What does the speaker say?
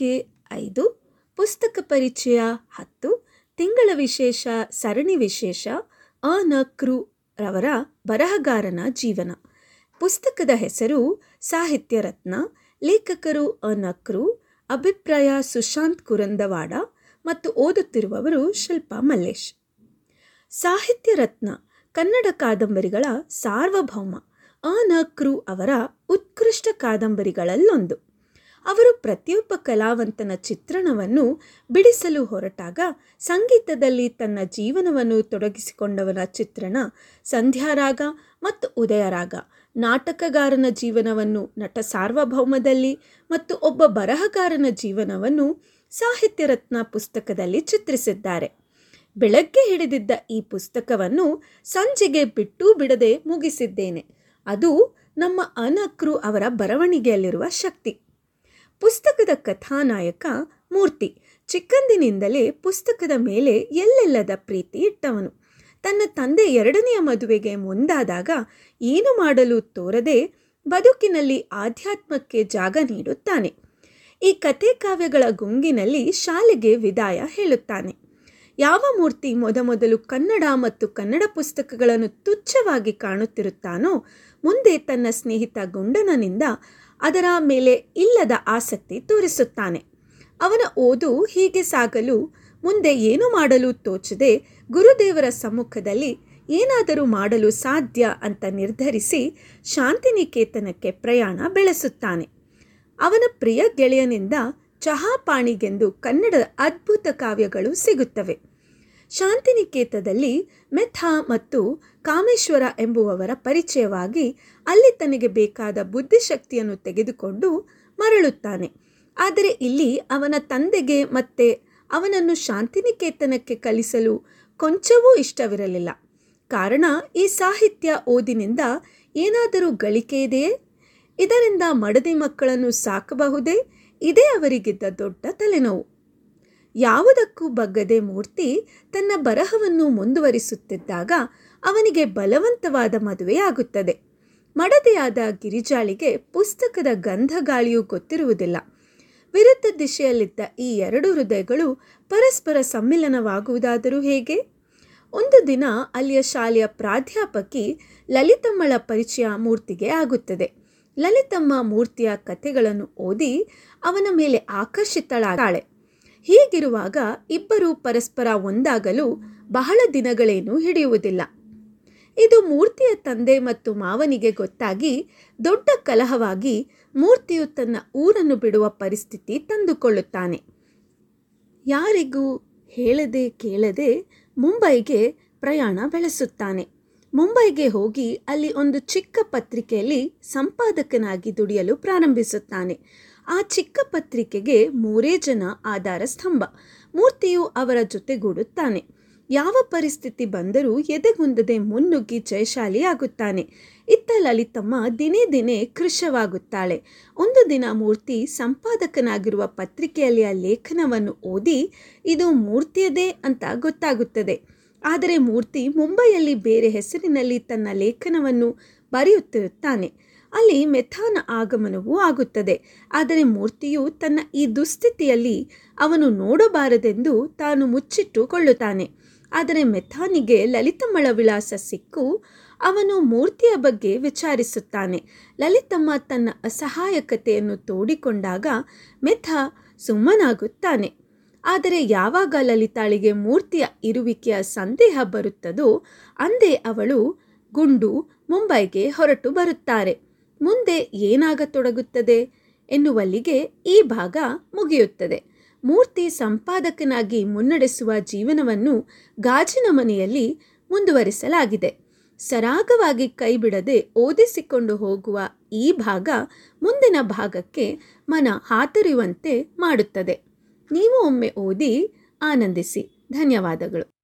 ಸಂಚಿಕೆ ಐದು ಪುಸ್ತಕ ಪರಿಚಯ ಹತ್ತು ತಿಂಗಳ ವಿಶೇಷ ಸರಣಿ ವಿಶೇಷ ಅ ನ ಕೃ ರವರ ಬರಹಗಾರನ ಜೀವನ ಪುಸ್ತಕದ ಹೆಸರು ಸಾಹಿತ್ಯ ರತ್ನ ಲೇಖಕರು ಅ ನ ಕೃ ಅಭಿಪ್ರಾಯ ಸುಶಾಂತ್ ಕುರಂದವಾಡ ಮತ್ತು ಓದುತ್ತಿರುವವರು ಶಿಲ್ಪಾ ಮಲ್ಲೇಶ್ ಸಾಹಿತ್ಯ ರತ್ನ ಕನ್ನಡ ಕಾದಂಬರಿಗಳ ಸಾರ್ವಭೌಮ ಅ ನ ಕೃ ಅವರ ಉತ್ಕೃಷ್ಟ ಕಾದಂಬರಿಗಳಲ್ಲೊಂದು ಅವರು ಪ್ರತಿಯೊಬ್ಬ ಕಲಾವಂತನ ಚಿತ್ರಣವನ್ನು ಬಿಡಿಸಲು ಹೊರಟಾಗ ಸಂಗೀತದಲ್ಲಿ ತನ್ನ ಜೀವನವನ್ನು ತೊಡಗಿಸಿಕೊಂಡವನ ಚಿತ್ರಣ ಸಂಧ್ಯಾರಾಗ ಮತ್ತು ಉದಯರಾಗ ನಾಟಕಗಾರನ ಜೀವನವನ್ನು ನಟ ಸಾರ್ವಭೌಮದಲ್ಲಿ ಮತ್ತು ಒಬ್ಬ ಬರಹಗಾರನ ಜೀವನವನ್ನು ಸಾಹಿತ್ಯ ರತ್ನ ಪುಸ್ತಕದಲ್ಲಿ ಚಿತ್ರಿಸಿದ್ದಾರೆ ಬೆಳಗ್ಗೆ ಹಿಡಿದಿದ್ದ ಈ ಪುಸ್ತಕವನ್ನು ಸಂಜೆಗೆ ಬಿಟ್ಟೂ ಬಿಡದೆ ಮುಗಿಸಿದ್ದೇನೆ ಅದು ನಮ್ಮ ಅನಕ್ರು ಅವರ ಬರವಣಿಗೆಯಲ್ಲಿರುವ ಶಕ್ತಿ ಪುಸ್ತಕದ ಕಥಾನಾಯಕ ಮೂರ್ತಿ ಚಿಕ್ಕಂದಿನಿಂದಲೇ ಪುಸ್ತಕದ ಮೇಲೆ ಎಲ್ಲೆಲ್ಲದ ಪ್ರೀತಿ ಇಟ್ಟವನು ತನ್ನ ತಂದೆ ಎರಡನೆಯ ಮದುವೆಗೆ ಮುಂದಾದಾಗ ಏನು ಮಾಡಲು ತೋರದೆ ಬದುಕಿನಲ್ಲಿ ಆಧ್ಯಾತ್ಮಕ್ಕೆ ಜಾಗ ನೀಡುತ್ತಾನೆ ಈ ಕಥೆ ಕಾವ್ಯಗಳ ಗುಂಗಿನಲ್ಲಿ ಶಾಲೆಗೆ ವಿದಾಯ ಹೇಳುತ್ತಾನೆ ಯಾವ ಮೂರ್ತಿ ಮೊದಮೊದಲು ಕನ್ನಡ ಮತ್ತು ಕನ್ನಡ ಪುಸ್ತಕಗಳನ್ನು ತುಚ್ಛವಾಗಿ ಕಾಣುತ್ತಿರುತ್ತಾನೋ ಮುಂದೆ ತನ್ನ ಸ್ನೇಹಿತ ಗುಂಡನನಿಂದ ಅದರ ಮೇಲೆ ಇಲ್ಲದ ಆಸಕ್ತಿ ತೋರಿಸುತ್ತಾನೆ ಅವನ ಓದು ಹೀಗೆ ಸಾಗಲು ಮುಂದೆ ಏನು ಮಾಡಲು ತೋಚದೆ ಗುರುದೇವರ ಸಮ್ಮುಖದಲ್ಲಿ ಏನಾದರೂ ಮಾಡಲು ಸಾಧ್ಯ ಅಂತ ನಿರ್ಧರಿಸಿ ಶಾಂತಿನಿಕೇತನಕ್ಕೆ ಪ್ರಯಾಣ ಬೆಳೆಸುತ್ತಾನೆ ಅವನ ಪ್ರಿಯ ಗೆಳೆಯನಿಂದ ಚಹಾಪಾಣಿಗೆಂದು ಕನ್ನಡದ ಅದ್ಭುತ ಕಾವ್ಯಗಳು ಸಿಗುತ್ತವೆ ಶಾಂತಿನಿಕೇತದಲ್ಲಿ ಮೆಥಾ ಮತ್ತು ಕಾಮೇಶ್ವರ ಎಂಬುವವರ ಪರಿಚಯವಾಗಿ ಅಲ್ಲಿ ತನಗೆ ಬೇಕಾದ ಬುದ್ಧಿಶಕ್ತಿಯನ್ನು ತೆಗೆದುಕೊಂಡು ಮರಳುತ್ತಾನೆ ಆದರೆ ಇಲ್ಲಿ ಅವನ ತಂದೆಗೆ ಮತ್ತೆ ಅವನನ್ನು ಶಾಂತಿನಿಕೇತನಕ್ಕೆ ಕಲಿಸಲು ಕೊಂಚವೂ ಇಷ್ಟವಿರಲಿಲ್ಲ ಕಾರಣ ಈ ಸಾಹಿತ್ಯ ಓದಿನಿಂದ ಏನಾದರೂ ಗಳಿಕೆ ಇದೆಯೇ ಇದರಿಂದ ಮಡದಿ ಮಕ್ಕಳನ್ನು ಸಾಕಬಹುದೇ ಇದೇ ಅವರಿಗಿದ್ದ ದೊಡ್ಡ ತಲೆನೋವು ಯಾವುದಕ್ಕೂ ಬಗ್ಗದೆ ಮೂರ್ತಿ ತನ್ನ ಬರಹವನ್ನು ಮುಂದುವರಿಸುತ್ತಿದ್ದಾಗ ಅವನಿಗೆ ಬಲವಂತವಾದ ಮದುವೆಯಾಗುತ್ತದೆ ಮಡದಿಯಾದ ಗಿರಿಜಾಳಿಗೆ ಪುಸ್ತಕದ ಗಂಧಗಾಳಿಯೂ ಗೊತ್ತಿರುವುದಿಲ್ಲ ವಿರುದ್ಧ ದಿಶೆಯಲ್ಲಿದ್ದ ಈ ಎರಡು ಹೃದಯಗಳು ಪರಸ್ಪರ ಸಮ್ಮಿಲನವಾಗುವುದಾದರೂ ಹೇಗೆ ಒಂದು ದಿನ ಅಲ್ಲಿಯ ಶಾಲೆಯ ಪ್ರಾಧ್ಯಾಪಕಿ ಲಲಿತಮ್ಮಳ ಪರಿಚಯ ಮೂರ್ತಿಗೆ ಆಗುತ್ತದೆ ಲಲಿತಮ್ಮ ಮೂರ್ತಿಯ ಕಥೆಗಳನ್ನು ಓದಿ ಅವನ ಮೇಲೆ ಆಕರ್ಷಿತಳಾದಾಳೆ ಹೀಗಿರುವಾಗ ಇಬ್ಬರು ಪರಸ್ಪರ ಒಂದಾಗಲು ಬಹಳ ದಿನಗಳೇನೂ ಹಿಡಿಯುವುದಿಲ್ಲ ಇದು ಮೂರ್ತಿಯ ತಂದೆ ಮತ್ತು ಮಾವನಿಗೆ ಗೊತ್ತಾಗಿ ದೊಡ್ಡ ಕಲಹವಾಗಿ ಮೂರ್ತಿಯು ತನ್ನ ಊರನ್ನು ಬಿಡುವ ಪರಿಸ್ಥಿತಿ ತಂದುಕೊಳ್ಳುತ್ತಾನೆ ಯಾರಿಗೂ ಹೇಳದೆ ಕೇಳದೆ ಮುಂಬೈಗೆ ಪ್ರಯಾಣ ಬೆಳೆಸುತ್ತಾನೆ ಮುಂಬೈಗೆ ಹೋಗಿ ಅಲ್ಲಿ ಒಂದು ಚಿಕ್ಕ ಪತ್ರಿಕೆಯಲ್ಲಿ ಸಂಪಾದಕನಾಗಿ ದುಡಿಯಲು ಪ್ರಾರಂಭಿಸುತ್ತಾನೆ ಆ ಚಿಕ್ಕ ಪತ್ರಿಕೆಗೆ ಮೂರೇ ಜನ ಆಧಾರ ಸ್ತಂಭ ಮೂರ್ತಿಯು ಅವರ ಜೊತೆಗೂಡುತ್ತಾನೆ ಯಾವ ಪರಿಸ್ಥಿತಿ ಬಂದರೂ ಎದೆಗುಂದದೆ ಮುನ್ನುಗ್ಗಿ ಜಯಶಾಲಿಯಾಗುತ್ತಾನೆ ಇತ್ತ ಲಲಿತಮ್ಮ ದಿನೇ ದಿನೇ ಕೃಶವಾಗುತ್ತಾಳೆ ಒಂದು ದಿನ ಮೂರ್ತಿ ಸಂಪಾದಕನಾಗಿರುವ ಪತ್ರಿಕೆಯಲ್ಲಿಯ ಲೇಖನವನ್ನು ಓದಿ ಇದು ಮೂರ್ತಿಯದೇ ಅಂತ ಗೊತ್ತಾಗುತ್ತದೆ ಆದರೆ ಮೂರ್ತಿ ಮುಂಬೈಯಲ್ಲಿ ಬೇರೆ ಹೆಸರಿನಲ್ಲಿ ತನ್ನ ಲೇಖನವನ್ನು ಬರೆಯುತ್ತಿರುತ್ತಾನೆ ಅಲ್ಲಿ ಮೆಥಾನ ಆಗಮನವೂ ಆಗುತ್ತದೆ ಆದರೆ ಮೂರ್ತಿಯು ತನ್ನ ಈ ದುಸ್ಥಿತಿಯಲ್ಲಿ ಅವನು ನೋಡಬಾರದೆಂದು ತಾನು ಮುಚ್ಚಿಟ್ಟುಕೊಳ್ಳುತ್ತಾನೆ ಆದರೆ ಮೆಥಾನಿಗೆ ಲಲಿತಮ್ಮಳ ವಿಳಾಸ ಸಿಕ್ಕು ಅವನು ಮೂರ್ತಿಯ ಬಗ್ಗೆ ವಿಚಾರಿಸುತ್ತಾನೆ ಲಲಿತಮ್ಮ ತನ್ನ ಅಸಹಾಯಕತೆಯನ್ನು ತೋಡಿಕೊಂಡಾಗ ಮೆಥ ಸುಮ್ಮನಾಗುತ್ತಾನೆ ಆದರೆ ಯಾವಾಗ ಲಲಿತಾಳಿಗೆ ಮೂರ್ತಿಯ ಇರುವಿಕೆಯ ಸಂದೇಹ ಬರುತ್ತದೋ ಅಂದೇ ಅವಳು ಗುಂಡು ಮುಂಬೈಗೆ ಹೊರಟು ಬರುತ್ತಾರೆ ಮುಂದೆ ಏನಾಗತೊಡಗುತ್ತದೆ ಎನ್ನುವಲ್ಲಿಗೆ ಈ ಭಾಗ ಮುಗಿಯುತ್ತದೆ ಮೂರ್ತಿ ಸಂಪಾದಕನಾಗಿ ಮುನ್ನಡೆಸುವ ಜೀವನವನ್ನು ಗಾಜಿನ ಮನೆಯಲ್ಲಿ ಮುಂದುವರಿಸಲಾಗಿದೆ ಸರಾಗವಾಗಿ ಕೈಬಿಡದೆ ಓದಿಸಿಕೊಂಡು ಹೋಗುವ ಈ ಭಾಗ ಮುಂದಿನ ಭಾಗಕ್ಕೆ ಮನ ಹಾತೊರೆಯುವಂತೆ ಮಾಡುತ್ತದೆ ನೀವು ಒಮ್ಮೆ ಓದಿ ಆನಂದಿಸಿ ಧನ್ಯವಾದಗಳು